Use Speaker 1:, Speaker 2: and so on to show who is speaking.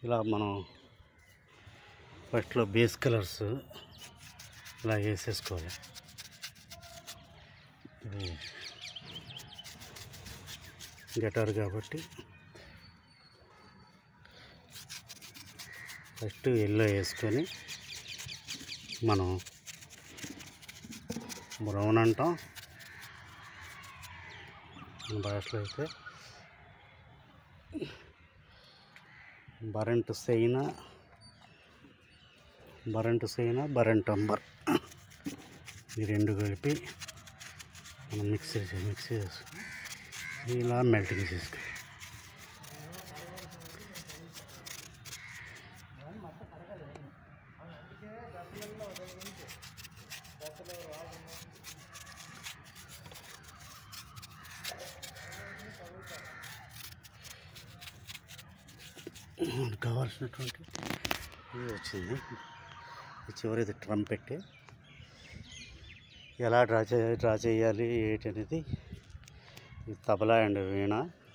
Speaker 1: ఇలా మనం ఫస్ట్లో బేస్ కలర్స్ ఇలా వేసేసుకోవాలి ఇది గిటార్ కాబట్టి ఫస్ట్ ఎల్లో వేసుకొని మనం బ్రౌన్ అంటాం మన భాషలో అయితే బరెంట్ సైనా బరెంట్ సైనా బరెంట్ అంబర్ ఈ రెండు కలిపి మనం మిక్స్ చేసి మిక్స్ చేసి ఇలా మెల్టింగ్ చేసుకో మనకు కావాల్సినటువంటి ఇది వచ్చింది ఈ చివరిది ట్రమ్ పెట్టి ఎలా డ్రా చే డ్రా చేయాలి ఏంటి అనేది ఈ తబలా అండ్ వీణ